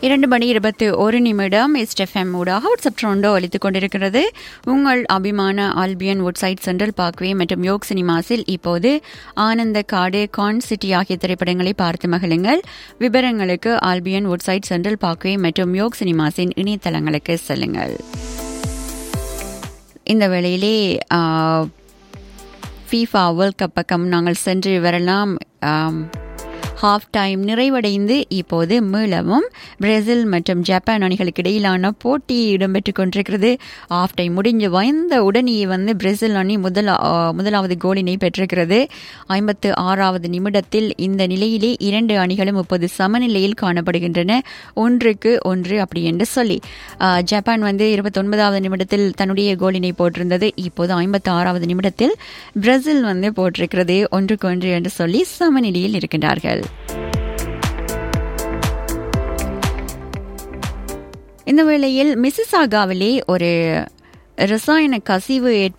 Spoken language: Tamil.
இரண்டு மணி இருபத்தி ஒரு நிமிடம் எஸ்டெஃப்எம் ஊடாக வாட்ஸ்அப் ட்ரோண்டோ அளித்துக் கொண்டிருக்கிறது உங்கள் அபிமான ஆல்பியன் வுட்சைட் சென்ட்ரல் பார்க்வே மற்றும் யோக் சினிமாஸில் இப்போது ஆனந்த காடு கான் சிட்டி ஆகிய திரைப்படங்களை பார்த்து மகிழுங்கள் விவரங்களுக்கு ஆல்பியன் வுட்சைட் சென்ட்ரல் பார்க்வே மற்றும் யோக் சினிமாஸின் இணையதளங்களுக்கு செல்லுங்கள் இந்த வேளையிலே ஃபீஃபா வேர்ல்ட் கப் பக்கம் நாங்கள் சென்று வரலாம் ஆம், ஹாஃப் டைம் நிறைவடைந்து இப்போது மீளவும் பிரேசில் மற்றும் ஜப்பான் அணிகளுக்கு இடையிலான போட்டி இடம்பெற்றுக் கொண்டிருக்கிறது ஹாஃப் டைம் முடிஞ்சு வந்த உடனேயே வந்து பிரேசில் அணி முதல் ஆ, முதலாவது கோலினை பெற்றிருக்கிறது ஐம்பத்து ஆறாவது நிமிடத்தில் இந்த நிலையிலே இரண்டு அணிகளும் இப்போது சமநிலையில் காணப்படுகின்றன ஒன்றுக்கு ஒன்று அப்படி என்று சொல்லி ஆ, ஜப்பான் வந்து இருபத்தொன்பதாவது நிமிடத்தில் தன்னுடைய கோலினை போட்டிருந்தது இப்போது ஐம்பத்தி ஆறாவது நிமிடத்தில் பிரேசில் வந்து போட்டிருக்கிறது ஒன்றுக்கு ஒன்று என்று சொல்லி சமநிலையில் இருக்கின்றார்கள் இந்த வேளையில் மிசிசாகாவிலே ஒரு ரசாயன கசிவு ஏற்பட்டு